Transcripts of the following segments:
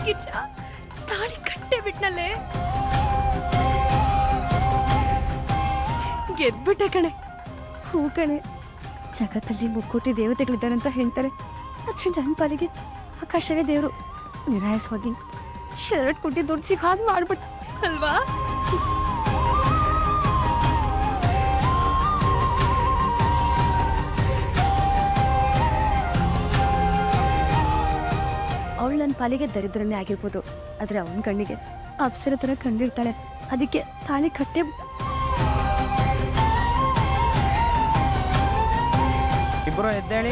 ಗಿರ್ಜಾ ತಾಳಿ ಕಟ್ಟೆ ಬಿಟ್ನಲ್ಲೇ ಗೆದ್ಬಿಟ್ಟೆ ಕಣೆ ಹೂ ಕಣೆ ಜಗತ್ತಲ್ಲಿ ಮುಕ್ಕೋಟಿ ದೇವತೆಗಳಿದ್ದಾರೆ ಅಂತ ಹೇಳ್ತಾರೆ ಅಚ್ಚ ನನ್ನ ಪಾಲಿಗೆ ಆಕಾಶವೇ ದೇವರು ನಿರಾಯಸವಾಗಿ ಶರ್ಟ್ ಕೊಟ್ಟು ದುಡ್ಡು ಸಿಗ ಹಾಗೆ ಮಾಡ್ಬಿಟ್ಟ ಅಲ್ವಾ ಅವಳು ನನ್ನ ಪಾಲಿಗೆ ದರಿದ್ರನೇ ಆಗಿರ್ಬೋದು ಆದ್ರೆ ಅವನ ಕಣ್ಣಿಗೆ ಅಪ್ಸರ ಥರ ಕಂಡಿರ್ತಾಳೆ ಅದಕ್ಕೆ ತಾಳಿ ಕಟ್ಟೆ ಇಬ್ರು ಎದ್ದೇಳಿ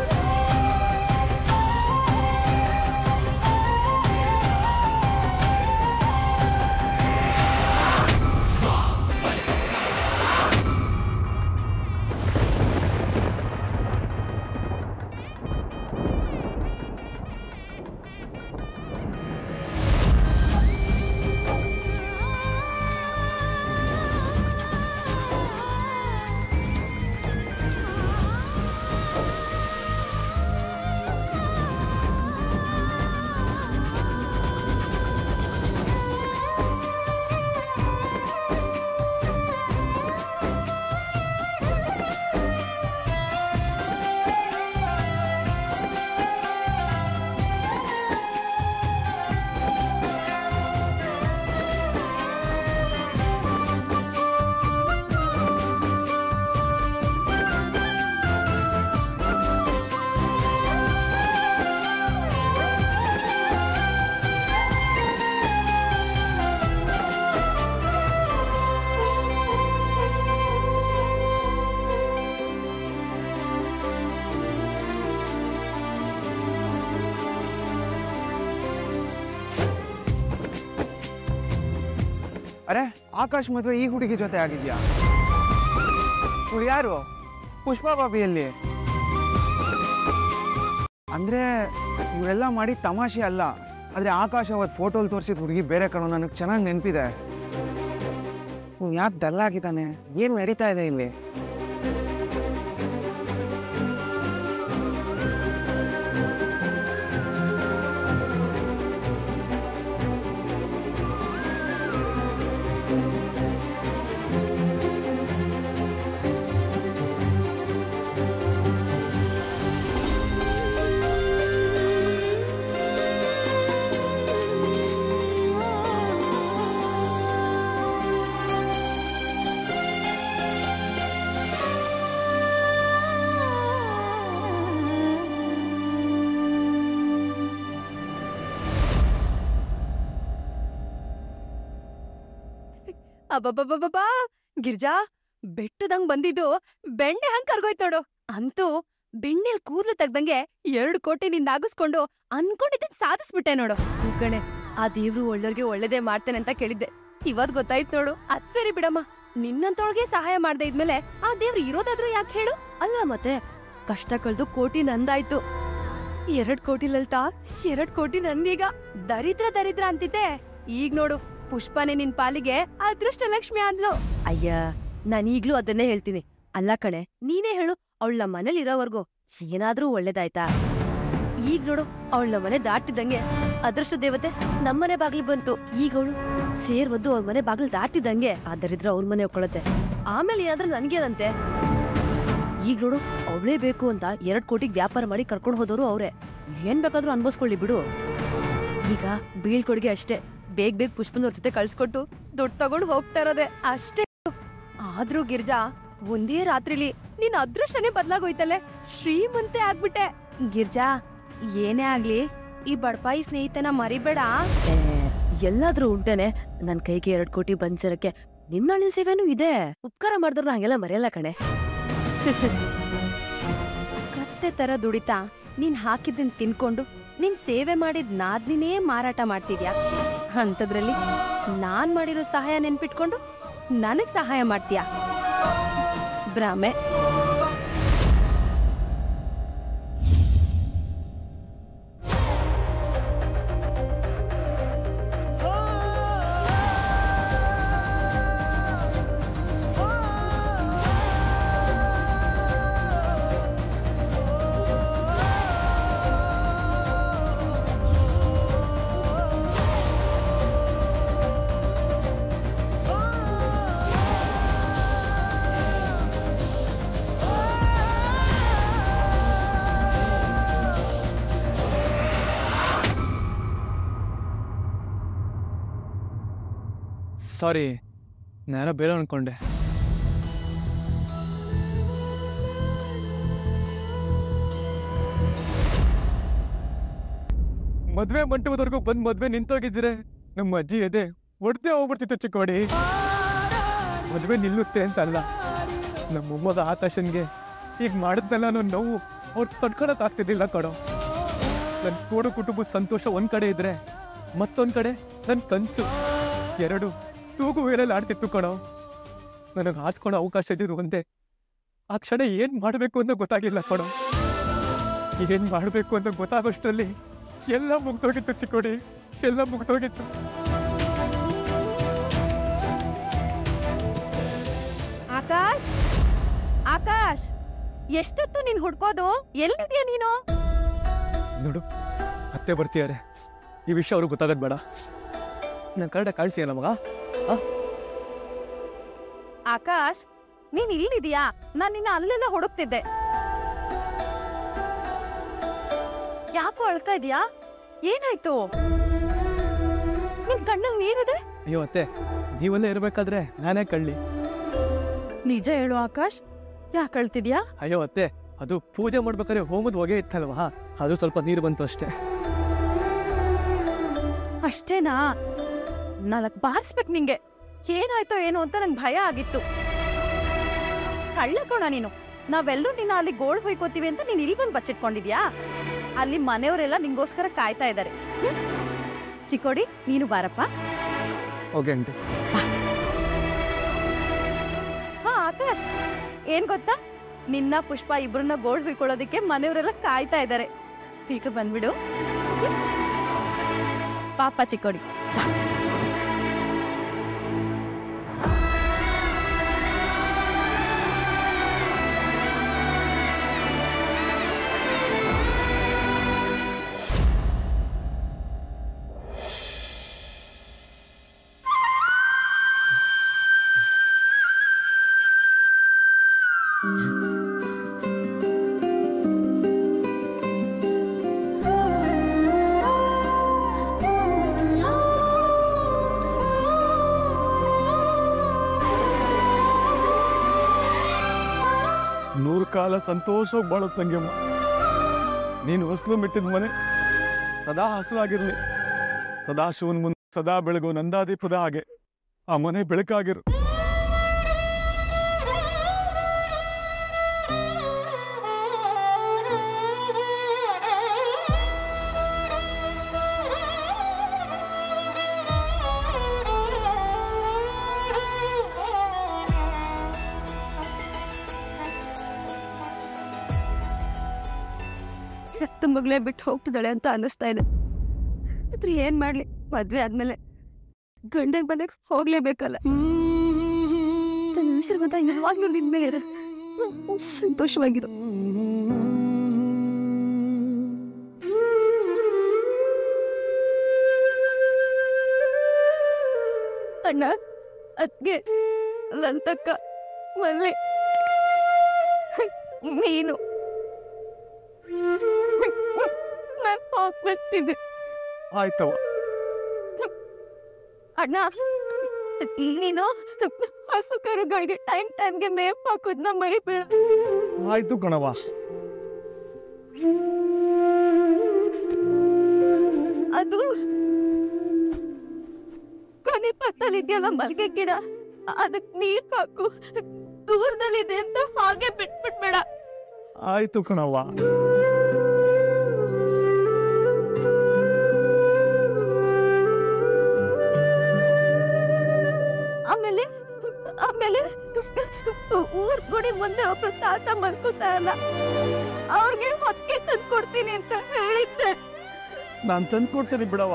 ಅರೆ ಆಕಾಶ್ ಮದುವೆ ಈ ಹುಡುಗಿ ಜೊತೆ ಆಗಿದ್ಯಾ ಇವ್ಳು ಯಾರು ಪುಷ್ಪಾ ಬಾಬಿಯಲ್ಲಿ ಅಂದ್ರೆ ಇವರೆಲ್ಲ ಮಾಡಿ ತಮಾಷೆ ಅಲ್ಲ ಆದ್ರೆ ಆಕಾಶ್ ಅವತ್ತು ಫೋಟೋಲ್ ತೋರಿಸಿದ ಹುಡುಗಿ ಬೇರೆ ಕಣೋ ನನಗೆ ಚೆನ್ನಾಗಿ ನೆನಪಿದೆ ಇವ್ನು ಯಾಕೆ ಡಲ್ ಆಗಿದ್ದಾನೆ ಏನು ನಡೀತಾ ಇದೆ ಇಲ್ಲಿ ಅಬ್ಬಬ್ಬಬ್ಬಬ್ಬಾ ಗಿರ್ಜಾ ಬೆಟ್ಟದಂಗ್ ಬಂದಿದ್ದು ಬೆಣ್ಣೆ ಹಂಗ್ ಕರ್ಗೋಯ್ತ್ ನೋಡು ಅಂತೂ ಬೆಣ್ಣೆಲ್ ಕೂದ್ಲು ತೆಗ್ದಂಗೆ ಎರಡು ಕೋಟಿ ನಿಂದ ಆಗಿಸ್ಕೊಂಡು ಅನ್ಕೊಂಡಿದ್ದನ್ ಸಾಧಿಸ್ಬಿಟ್ಟೆ ನೋಡು ಹೂ ಕಣೆ ಆ ದೇವ್ರು ಒಳ್ಳೋರ್ಗೆ ಒಳ್ಳೇದೇ ಮಾಡ್ತಾನೆ ಅಂತ ಕೇಳಿದ್ದೆ ಇವತ್ ಗೊತ್ತಾಯ್ತು ನೋಡು ಅದ್ ಸರಿ ಬಿಡಮ್ಮ ನಿನ್ನಂತೊಳಗೆ ಸಹಾಯ ಮಾಡ್ದೆ ಇದ್ಮೇಲೆ ಆ ದೇವ್ರು ಇರೋದಾದ್ರೂ ಯಾಕೆ ಹೇಳು ಅಲ್ವಾ ಮತ್ತೆ ಕಷ್ಟ ಕಳ್ದು ಕೋಟಿ ನಂದಾಯ್ತು ಎರಡ್ ಕೋಟಿ ಲಲ್ತಾ ಎರಡ್ ಕೋಟಿ ನಂದೀಗ ದರಿದ್ರ ದರಿದ್ರ ಅಂತಿದ್ದೆ ಈಗ ನೋಡು ಪುಷ್ಪನೇ ನಿನ್ ಪಾಲಿಗೆ ಅದೃಷ್ಟ ಲಕ್ಷ್ಮಿ ಆದ್ಲು ಅಯ್ಯ ನಾನ್ ಈಗ್ಲೂ ಅದನ್ನೇ ಹೇಳ್ತೀನಿ ಅಲ್ಲ ಕಣೆ ನೀನೇ ಹೇಳು ಅವಳ ನಮ್ಮ ಮನೇಲಿ ಇರೋವರ್ಗು ಏನಾದ್ರೂ ಒಳ್ಳೇದಾಯ್ತಾ ಈಗ ನೋಡು ಅವಳ ನಮ್ಮ ಮನೆ ದಾಟ್ತಿದ್ದಂಗೆ ಅದೃಷ್ಟ ದೇವತೆ ನಮ್ಮನೆ ಬಾಗ್ಲು ಬಂತು ಈಗ ಅವಳು ಸೇರ್ ಒದ್ದು ಅವ್ರ ಮನೆ ಬಾಗ್ಲು ದಾಟ್ತಿದ್ದಂಗೆ ಆ ದರಿದ್ರ ಅವ್ರ ಮನೆ ಒಕ್ಕೊಳತ್ತೆ ಆಮೇಲೆ ಏನಾದ್ರೂ ನನ್ಗೇನಂತೆ ಈಗ ನೋಡು ಅವಳೇ ಬೇಕು ಅಂತ ಎರಡ್ ಕೋಟಿಗ್ ವ್ಯಾಪಾರ ಮಾಡಿ ಕರ್ಕೊಂಡು ಹೋದವರು ಅವ್ರೆ ಏನ್ ಬೇಕಾದ್ರೂ ಅನ್ಭವಿಸ್ಕೊಳ್ಳಿ ಬಿಡು ಈಗ ಬೀಳ್ಕೊಡುಗೆ ಅಷ್ಟೇ ಬೇಗ ಬೇಗ ಪುಷ್ಪನವ್ರ ಜೊತೆ ಕಳ್ಸ್ಕೊಟ್ಟು ದುಡ್ಡು ತಗೊಂಡು ಹೋಗ್ತಾ ಇರೋದೆ ಅಷ್ಟೇ ಆದ್ರೂ ಗಿರ್ಜಾ ಒಂದೇ ರಾತ್ರಿಲಿ ನಿನ್ ಅದೃಷ್ಟನೇ ಬದ್ಲಾಗೋಯ್ತಲ್ಲೇ ಶ್ರೀಮಂತೆ ಆಗ್ಬಿಟ್ಟೆ ಗಿರ್ಜಾ ಏನೇ ಆಗ್ಲಿ ಈ ಬಡಪಾಯಿ ಸ್ನೇಹಿತನ ಮರಿಬೇಡ ಏ, ಎಲ್ಲಾದ್ರೂ ಉಂಟೇನೆ ನನ್ ಕೈಗೆ ಎರಡ್ ಕೋಟಿ ಬಂಚರಕ್ಕೆ ನಿನ್ನಳಿನ ಸೇವೆನೂ ಇದೆ ಉಪಕಾರ ಮಾಡಿದ್ರು ಹಂಗೆಲ್ಲ ಮರೆಯಲ್ಲ ಕಣೆ ಕತ್ತೆ ತರ ದುಡಿತಾ ನೀನ್ ಹಾಕಿದ್ದನ್ ತಿನ್ಕೊಂಡು ನಿನ್ ಸೇವೆ ಮಾಡಿದ್ ನಾದ್ನಿನೇ ಮಾರಾಟ ಮಾಡ್ತಿದ್ಯಾ ಅಂಥದ್ರಲ್ಲಿ ನಾನ್ ಮಾಡಿರೋ ಸಹಾಯ ನೆನ್ಪಿಟ್ಕೊಂಡು ನನಗ್ ಸಹಾಯ ಮಾಡ್ತೀಯಾ ಭ್ರಮೆ ಸಾರಿ ನಾನು ಬೇರೆ ಅನ್ಕೊಂಡೆ ಮದ್ವೆ ಮಂಟಪದವರೆಗೂ ಬಂದ್ ಮದ್ವೆ ನಿಂತೋಗಿದ್ರೆ ನಮ್ಮ ಅಜ್ಜಿ ಎದೆ ಒಡ್ದೇ ಹೋಗ್ಬಿಡ್ತಿತ್ತು ಚಿಕ್ಕೋಡಿ ಮದ್ವೆ ನಿಲ್ಲುತ್ತೆ ಅಂತ ಅಲ್ಲ ನಮ್ಮ ಮೊಮ್ಮಗ ಆಕಾಶನ್ಗೆ ಈಗ ಮಾಡಿದ್ನೆಲ್ಲ ಅನ್ನೋ ನೋವು ಅವ್ರು ತಡ್ಕೊಳಕ್ ಆಗ್ತಿದ್ದಿಲ್ಲ ಕಣೋ ನನ್ನ ಕೂಡು ಕುಟುಂಬದ ಸಂತೋಷ ಒಂದ್ ಕಡೆ ಇದ್ರೆ ಮತ್ತೊಂದ್ ಕಡೆ ನನ್ನ ಕನ್ಸು ಎರಡು ತೂಗು ವೇರಲ್ಲಿ ಆಡ್ತಿತ್ತು ಕಣೋ ನನಗೆ ಹಾಚ್ಕೊಳೋ ಅವಕಾಶ ಇದ್ದಿದ್ದು ಒಂದೇ ಆ ಕ್ಷಣ ಏನ್ ಮಾಡಬೇಕು ಅಂತ ಗೊತ್ತಾಗಿಲ್ಲ ಕಣೋ ಏನ್ ಮಾಡಬೇಕು ಅಂತ ಗೊತ್ತಾಗೋಷ್ಟರಲ್ಲಿ ಎಲ್ಲ ಮುಗ್ದೋಗಿತ್ತು ಚಿಕ್ಕೋಡಿ ಎಲ್ಲ ಮುಗ್ದೋಗಿತ್ತು ಆಕಾಶ್ ಆಕಾಶ್ ಎಷ್ಟೊತ್ತು ನೀನ್ ಹುಡ್ಕೋದು ಎಲ್ಲಿದ್ಯಾ ನೀನು ನೋಡು ಅತ್ತೆ ಬರ್ತಿದ್ದಾರೆ ಈ ವಿಷಯ ಅವ್ರಿಗೆ ಗೊತ್ತಾಗದ್ ಬೇಡ ನಾನು ಕರೆಕ್ಟಾಗಿ ಕಾಣಿಸಿಯಲ್ಲ ಮಗ ಆಕಾಶ್ ನೀನ್ ಇಲ್ಲಿದ್ಯಾ ನಾನ್ ನಿನ್ನ ಅಲ್ಲೆಲ್ಲ ಹುಡುಕ್ತಿದ್ದೆ ಯಾಕೋ ಅಳ್ತಾ ಇದೀಯಾ ಏನಾಯ್ತು ನಿನ್ ಕಣ್ಣಲ್ಲಿ ನೀರಿದೆ ಅಯ್ಯೋ ಅತ್ತೆ ನೀವೆಲ್ಲ ಇರ್ಬೇಕಾದ್ರೆ ನಾನೇ ಕಳ್ಳಿ ನಿಜ ಹೇಳು ಆಕಾಶ್ ಯಾಕೆ ಅಳ್ತಿದ್ಯಾ ಅಯ್ಯೋ ಅತ್ತೆ ಅದು ಪೂಜೆ ಮಾಡ್ಬೇಕಾದ್ರೆ ಹೋಮದ ಹೊಗೆ ಇತ್ತಲ್ವಾ ಅದು ಸ್ವಲ್ಪ ನೀರು ಬಂತು ಅಷ್ಟೇ ಅಷ್ಟೇನಾ ನಾಲ್ಕು ಬಾರಿಸ್ಬೇಕು ನಿಂಗೆ ಏನಾಯ್ತೋ ಏನೋ ಅಂತ ನಂಗೆ ಭಯ ಆಗಿತ್ತು ಕಳ್ಳ ಕೋಣ ನೀನು ನಾವೆಲ್ಲರೂ ನಿನ್ನ ಅಲ್ಲಿ ಗೋಳ್ ಹೊಯ್ಕೋತೀವಿ ಅಂತ ನೀನ್ ಇಲ್ಲಿ ಬಂದು ಬಚ್ಚಿಟ್ಕೊಂಡಿದ್ಯಾ ಅಲ್ಲಿ ಮನೆಯವರೆಲ್ಲ ನಿಂಗೋಸ್ಕರ ಕಾಯ್ತಾ ಇದ್ದಾರೆ ಹ್ಮ್? ಚಿಕ್ಕೋಡಿ ನೀನು ಬಾರಪ್ಪ ಓಕೆ ಆಂಟಿ ಹಾ ಆಕಾಶ್ ಏನ್ ಗೊತ್ತಾ ನಿನ್ನ ಪುಷ್ಪ ಇಬ್ರನ್ನ ಗೋಳ್ ಹುಯ್ಕೊಳ್ಳೋದಕ್ಕೆ ಮನೆಯವರೆಲ್ಲ ಕಾಯ್ತಾ ಇದ್ದಾರೆ ಈಗ ಬಂದ್ಬಿಡು ಹ್ಮ್? ಪಾಪ ಚಿಕ್ಕೋಡಿ ನೂರು ಕಾಲ ಸಂತೋಷವಾಗಿ ಬಾಳೋ ತಂಗಿಯಮ್ಮ ನೀನು ಹೊಸಲು ಮೆಟ್ಟಿದ ಮನೆ ಸದಾ ಹಸಿರಾಗಿರ್ಲಿ ಸದಾ ಶಿವನ್ ಮುಂದೆ ಸದಾ ಬೆಳಗು ನಂದಾದೀಪದ ಹಾಗೆ ಆ ಮನೆ ಬೆಳಕಾಗಿರು ಹೆತ್ತ ಮಗಳೇ ಬಿಟ್ಟು ಹೋಗ್ತಿದ್ದಾಳೆ ಅಂತ ಅನ್ನಿಸ್ತಾ ಇದೆ ಆದ್ರೆ ಏನ್ ಮಾಡ್ಲಿ ಮದ್ವೆ ಆದ್ಮೇಲೆ ಗಂಡನ ಮನೆಗೆ ಹೋಗ್ಲೇಬೇಕಲ್ಲ ನನ್ನ ಆಶೀರ್ವಾದ ಯಾವಾಗ್ಲೂ ನಿನ್ ಮೇಲೆ ಇರೋದು. ಸಂತೋಷವಾಗಿರು ಅಣ್ಣ ಅದ್ಗೆ ಲಂತಕ್ಕ ಮಲ್ಲಿ ನೀನು ನಾನು ಹೋಗ್ಬರ್ತೀನಿ ಆಯ್ತವ ಅಣ್ಣ ನೀನು ಹಸು ಕರುಗಳಿಗೆ ಟೈಮ್ ಟೈಮ್ಗೆ ಮೇವ್ ಹಾಕೋದ್ನ ಮರಿಬೇಡ ಆಯ್ತು ಕಣವ ಅದು ಕೊನೆ ಪಕ್ಕದಲ್ಲಿದೆಯಲ್ಲ ಮಲ್ಗೆ ಗಿಡ ಅದಕ್ ನೀರ್ ಹಾಕು ದೂರದಲ್ಲಿದೆ ಅಂತ ಹಾಗೆ ಬಿಟ್ಬಿಡ್ಬೇಡ ಆಯ್ತು ಕಣವ ಆಮೇಲೆ ಆಮೇಲೆ ಊರ್ ಗುಡಿ ಮುಂದೆ ಒಬ್ರು ತಾತ ಮಲ್ಕೋತಾರಲ್ಲ ಅವ್ರಿಗೆ ಹೊತ್ತಿಗೆ ತಂದು ಕೊಡ್ತೀನಿ ಅಂತ ಹೇಳಿದ್ದೆ ನಾನು ತಂದು ಕೊಡ್ತೀನಿ ಬಿಡವ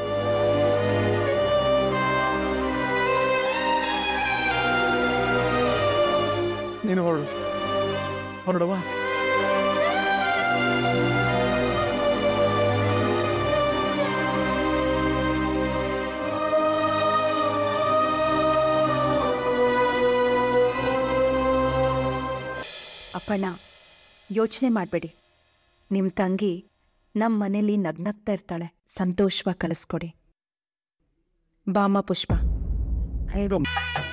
ನೀನು ಹೊರಡು ಹೊರಡವಾ ಅಪ್ಪಣ್ಣ ಯೋಚನೆ ಮಾಡಬೇಡಿ ನಿಮ್ಮ ತಂಗಿ ನಮ್ಮ ಮನೇಲಿ ನಗ್ನಗ್ತಾ ಇರ್ತಾಳೆ ಸಂತೋಷವಾಗಿ ಕಳಿಸ್ಕೊಡಿ ಬಾಮ ಪುಷ್ಪ ಹಂಗ